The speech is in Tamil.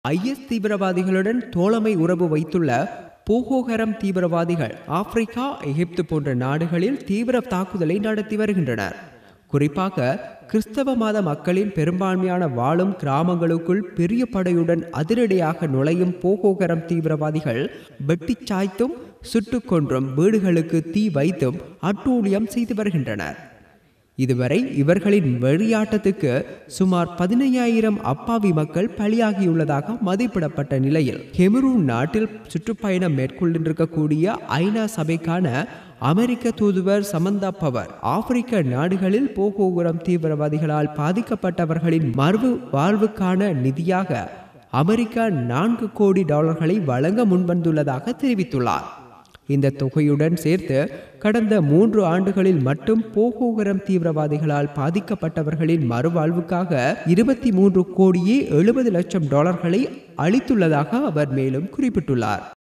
ஐஎஸ் தீவிரவாதிகளுடன் தோழமை உறவு வைத்துள்ள போகோகரம் தீவிரவாதிகள் ஆப்பிரிக்கா எகிப்து போன்ற நாடுகளில் தீவிர தாக்குதலை நடத்தி வருகின்றனர் குறிப்பாக கிறிஸ்தவ மத மக்களின் பெரும்பான்மையான வாழும் கிராமங்களுக்குள் பெரிய படையுடன் அதிரடியாக நுழையும் போகோகரம் தீவிரவாதிகள் வெட்டிச் சாய்த்தும் சுட்டுக் கொன்றும் வீடுகளுக்கு தீ வைத்தும் அட்டூழியம் செய்து வருகின்றனர் இதுவரை இவர்களின் வெறியாட்டத்துக்கு சுமார் பதினையாயிரம் அப்பாவி மக்கள் பலியாகியுள்ளதாக மதிப்பிடப்பட்ட நிலையில் கெமரூன் நாட்டில் சுற்றுப்பயணம் மேற்கொண்டிருக்கக்கூடிய ஐநா சபைக்கான அமெரிக்க தூதுவர் சமந்தா பவர் ஆப்பிரிக்க நாடுகளில் போகோகுரம் தீவிரவாதிகளால் பாதிக்கப்பட்டவர்களின் மறுவு வாழ்வுக்கான நிதியாக அமெரிக்கா நான்கு கோடி டாலர்களை வழங்க முன்வந்துள்ளதாக தெரிவித்துள்ளார் இந்த தொகையுடன் சேர்த்து கடந்த மூன்று ஆண்டுகளில் மட்டும் போகோகரம் தீவிரவாதிகளால் பாதிக்கப்பட்டவர்களின் மறுவாழ்வுக்காக இருபத்தி மூன்று கோடியே எழுபது லட்சம் டாலர்களை அளித்துள்ளதாக அவர் மேலும் குறிப்பிட்டுள்ளார்